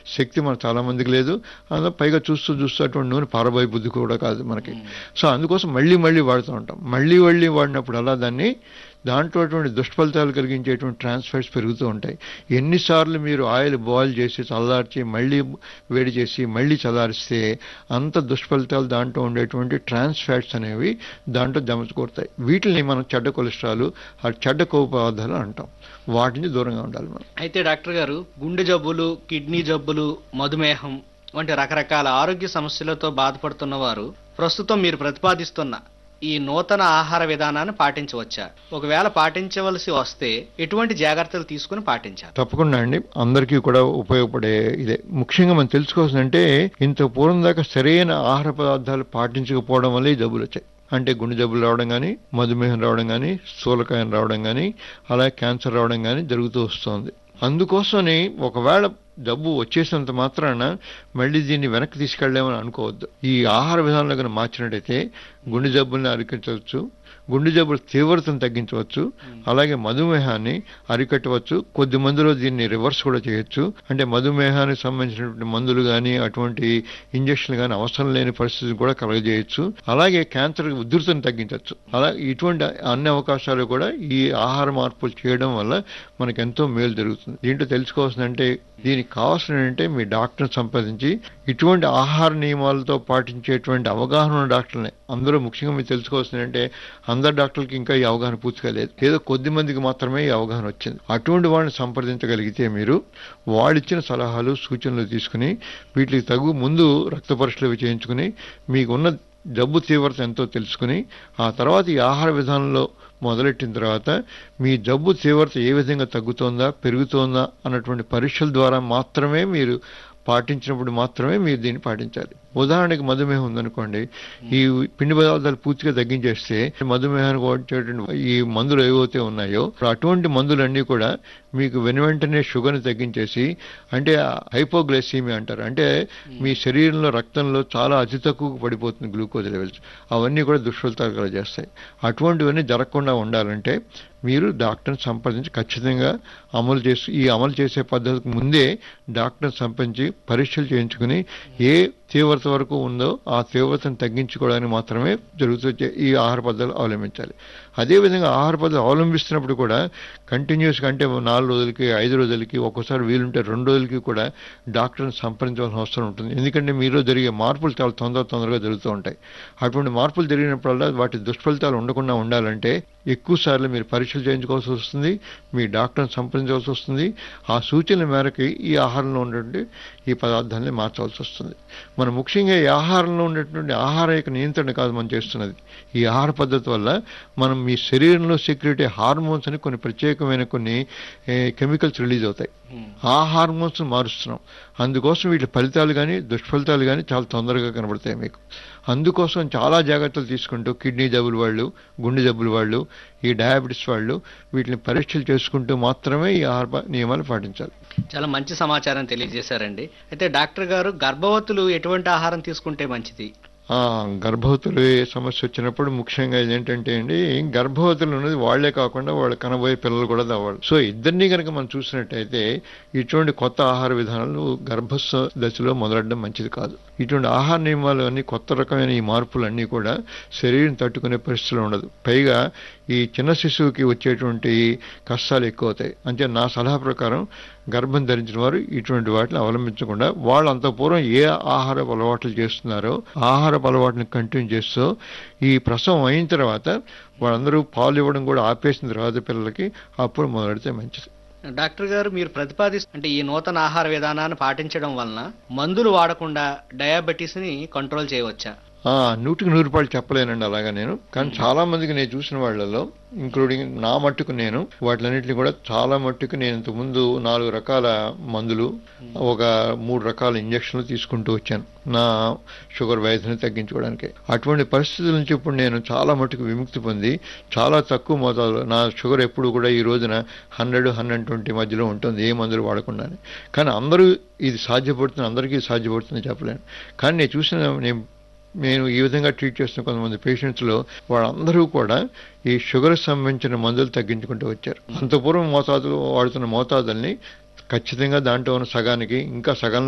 శక్తి మన చాలా మందికి లేదు అందులో పైగా చూస్తూ చూస్తూ అటువంటి నూనె పారబోయే బుద్ధి కూడా కాదు మనకి సో అందుకోసం మళ్ళీ మళ్ళీ వాడుతూ ఉంటాం మళ్ళీ మళ్ళీ వాడినప్పుడు అలా దాన్ని దాంట్లో అటువంటి దుష్ఫలితాలు కలిగించేటువంటి ట్రాన్స్ఫర్స్ పెరుగుతూ ఉంటాయి ఎన్నిసార్లు మీరు ఆయిల్ బాయిల్ చేసి చల్లార్చి మళ్ళీ వేడి చేసి మళ్ళీ చల్లారిస్తే అంత దుష్ఫలితాలు దాంట్లో ఉండేటువంటి ట్రాన్స్ ఫ్యాట్స్ అనేవి దాంట్లో జమకూరుతాయి వీటిని మనం చెడ్డ కొలెస్ట్రాల్ ఆ చెడ్డ కొవ్వు పదార్థాలు అంటాం వాటిని దూరంగా ఉండాలి మనం అయితే డాక్టర్ గారు గుండె జబ్బులు కిడ్నీ జబ్బులు మధుమేహం వంటి రకరకాల ఆరోగ్య సమస్యలతో బాధపడుతున్న వారు ప్రస్తుతం మీరు ప్రతిపాదిస్తున్న ఈ నూతన ఆహార విధానాన్ని పాటించవచ్చా ఒకవేళ పాటించవలసి వస్తే ఎటువంటి జాగ్రత్తలు తీసుకుని పాటించాలి తప్పకుండా అండి అందరికీ కూడా ఉపయోగపడే ఇదే ముఖ్యంగా మనం తెలుసుకోవాల్సిందంటే ఇంత పూర్వం దాకా సరైన ఆహార పదార్థాలు పాటించకపోవడం వల్ల ఈ జబ్బులు వచ్చాయి అంటే గుండె జబ్బులు రావడం కానీ మధుమేహం రావడం కానీ స్థూలకాయం రావడం కానీ అలాగే క్యాన్సర్ రావడం కానీ జరుగుతూ వస్తుంది అందుకోసమని ఒకవేళ జబ్బు వచ్చేసినంత మాత్రాన మళ్ళీ దీన్ని వెనక్కి తీసుకెళ్ళలేమని అనుకోవద్దు ఈ ఆహార విధానంలో కనుక మార్చినట్టయితే గుండె జబ్బుల్ని అరికట్టవచ్చు గుండె జబ్బుల తీవ్రతను తగ్గించవచ్చు అలాగే మధుమేహాన్ని అరికట్టవచ్చు కొద్ది మందిలో దీన్ని రివర్స్ కూడా చేయొచ్చు అంటే మధుమేహానికి సంబంధించినటువంటి మందులు కానీ అటువంటి ఇంజక్షన్లు కానీ అవసరం లేని పరిస్థితి కూడా కలగజేయచ్చు అలాగే క్యాన్సర్ ఉధృతిని తగ్గించవచ్చు అలా ఇటువంటి అన్ని అవకాశాలు కూడా ఈ ఆహార మార్పులు చేయడం వల్ల మనకు ఎంతో మేలు జరుగుతుంది దీంట్లో తెలుసుకోవాల్సిందంటే దీనికి కావాల్సిన ఏంటంటే మీ డాక్టర్ని సంప్రదించి ఇటువంటి ఆహార నియమాలతో పాటించేటువంటి అవగాహన ఉన్న డాక్టర్ని అందరూ ముఖ్యంగా మీరు తెలుసుకోవాల్సింది అంటే అందరు డాక్టర్లకి ఇంకా ఈ అవగాహన పూర్తిగా లేదు ఏదో కొద్ది మందికి మాత్రమే ఈ అవగాహన వచ్చింది అటువంటి వాడిని సంప్రదించగలిగితే మీరు వాడిచ్చిన సలహాలు సూచనలు తీసుకుని వీటికి తగు ముందు రక్త పరీక్షలు చేయించుకుని మీకున్న జబ్బు తీవ్రత ఎంతో తెలుసుకుని ఆ తర్వాత ఈ ఆహార విధానంలో మొదలెట్టిన తర్వాత మీ జబ్బు తీవ్రత ఏ విధంగా తగ్గుతోందా పెరుగుతోందా అన్నటువంటి పరీక్షల ద్వారా మాత్రమే మీరు పాటించినప్పుడు మాత్రమే మీరు దీన్ని పాటించాలి ఉదాహరణకి మధుమేహం ఉందనుకోండి ఈ పిండి పదార్థాలు పూర్తిగా తగ్గించేస్తే మధుమేహానికి వచ్చేటువంటి ఈ మందులు ఏవైతే ఉన్నాయో అటువంటి మందులన్నీ కూడా మీకు వెను వెంటనే షుగర్ని తగ్గించేసి అంటే హైపోగ్లైసీమియా అంటారు అంటే మీ శరీరంలో రక్తంలో చాలా అతి తక్కువ పడిపోతుంది గ్లూకోజ్ లెవెల్స్ అవన్నీ కూడా దుష్ఫలితాలు కలగజేస్తాయి అటువంటివన్నీ జరగకుండా ఉండాలంటే మీరు డాక్టర్ని సంప్రదించి ఖచ్చితంగా అమలు చేసి ఈ అమలు చేసే పద్ధతికి ముందే డాక్టర్ని సంప్రదించి పరీక్షలు చేయించుకుని ఏ తీవ్రత వరకు ఉందో ఆ తీవ్రతను తగ్గించుకోవడానికి మాత్రమే జరుగుతూ ఈ ఆహార పద్ధతులు అవలంబించాలి అదేవిధంగా ఆహార పద్ధతులు అవలంబిస్తున్నప్పుడు కూడా కంటిన్యూస్గా అంటే నాలుగు రోజులకి ఐదు రోజులకి ఒక్కోసారి వీలుంటే రెండు రోజులకి కూడా డాక్టర్ని సంప్రదించవలసిన అవసరం ఉంటుంది ఎందుకంటే మీలో జరిగే మార్పులు చాలా తొందర తొందరగా జరుగుతూ ఉంటాయి అటువంటి మార్పులు జరిగినప్పుడల్లా వాటి దుష్ఫలితాలు ఉండకుండా ఉండాలంటే ఎక్కువ సార్లు మీరు పరీక్షలు చేయించుకోవాల్సి వస్తుంది మీ డాక్టర్ని సంప్రదించవలసి వస్తుంది ఆ సూచనల మేరకు ఈ ఆహారంలో ఉన్నటువంటి ఈ పదార్థాన్ని మార్చవలసి వస్తుంది మనం ముఖ్యంగా ఈ ఆహారంలో ఉండేటువంటి ఆహార యొక్క నియంత్రణ కాదు మనం చేస్తున్నది ఈ ఆహార పద్ధతి వల్ల మనం మీ శరీరంలో సెక్యూరిటీ హార్మోన్స్ అని కొన్ని ప్రత్యేకమైన కొన్ని కెమికల్స్ రిలీజ్ అవుతాయి ఆ హార్మోన్స్ మారుస్తున్నాం అందుకోసం వీటి ఫలితాలు కానీ దుష్ఫలితాలు కానీ చాలా తొందరగా కనబడతాయి మీకు అందుకోసం చాలా జాగ్రత్తలు తీసుకుంటూ కిడ్నీ జబ్బులు వాళ్ళు గుండె జబ్బులు వాళ్ళు ఈ డయాబెటీస్ వాళ్ళు వీటిని పరీక్షలు చేసుకుంటూ మాత్రమే ఈ ఆహార నియమాలు పాటించాలి చాలా మంచి సమాచారం తెలియజేశారండి అయితే డాక్టర్ గారు గర్భవతులు ఎటువంటి ఆహారం తీసుకుంటే మంచిది ఆ గర్భవతులు సమస్య వచ్చినప్పుడు ముఖ్యంగా ఏంటంటే అండి గర్భవతులు ఉన్నది వాళ్లే కాకుండా వాళ్ళు కనబోయే పిల్లలు కూడా అవ్వాలి సో ఇద్దరిని కనుక మనం చూసినట్టయితే ఇటువంటి కొత్త ఆహార విధానాలు గర్భస్థ దశలో మొదలడడం మంచిది కాదు ఇటువంటి ఆహార నియమాలు అన్ని కొత్త రకమైన ఈ మార్పులన్నీ కూడా శరీరం తట్టుకునే పరిస్థితులు ఉండదు పైగా ఈ చిన్న శిశువుకి వచ్చేటువంటి కష్టాలు ఎక్కువ అవుతాయి అంటే నా సలహా ప్రకారం గర్భం ధరించిన వారు ఇటువంటి వాటిని అవలంబించకుండా వాళ్ళు అంత పూర్వం ఏ ఆహార అలవాట్లు చేస్తున్నారో ఆహార అలవాట్లను కంటిన్యూ చేస్తూ ఈ ప్రసవం అయిన తర్వాత వాళ్ళందరూ పాలు ఇవ్వడం కూడా ఆపేసిన తర్వాత పిల్లలకి అప్పుడు మొదలెడితే మంచిది డాక్టర్ గారు మీరు ప్రతిపాదిస్తూ అంటే ఈ నూతన ఆహార విధానాన్ని పాటించడం వలన మందులు వాడకుండా డయాబెటీస్ ని కంట్రోల్ చేయవచ్చా ఆ, నూటికి నూరు రూపాయలు చెప్పలేనండి అలాగా నేను కానీ చాలా మందికి నేను చూసిన వాళ్ళలో ఇంక్లూడింగ్ నా మట్టుకు నేను వాటిలన్నింటినీ కూడా చాలా మట్టుకు నేను ఇంతకుముందు నాలుగు రకాల మందులు ఒక మూడు రకాల ఇంజక్షన్లు తీసుకుంటూ వచ్చాను నా షుగర్ వ్యాధిని తగ్గించుకోవడానికి అటువంటి పరిస్థితుల నుంచి ఇప్పుడు నేను చాలా మట్టుకు విముక్తి పొంది చాలా తక్కువ మోతాదులో నా షుగర్ ఎప్పుడు కూడా ఈ రోజున హండ్రెడ్ హండ్రెడ్ ట్వంటీ మధ్యలో ఉంటుంది ఏ మందులు వాడకుండానే కానీ అందరూ ఇది సాధ్యపడుతుంది అందరికీ సాధ్యపడుతుంది చెప్పలేను కానీ నేను చూసిన నేను నేను ఈ విధంగా ట్రీట్ చేస్తున్న కొంతమంది పేషెంట్స్లో వాళ్ళందరూ కూడా ఈ షుగర్ సంబంధించిన మందులు తగ్గించుకుంటూ వచ్చారు అంత పూర్వం మోతాదులు వాడుతున్న మోతాదుల్ని ఖచ్చితంగా దాంట్లో ఉన్న సగానికి ఇంకా సగం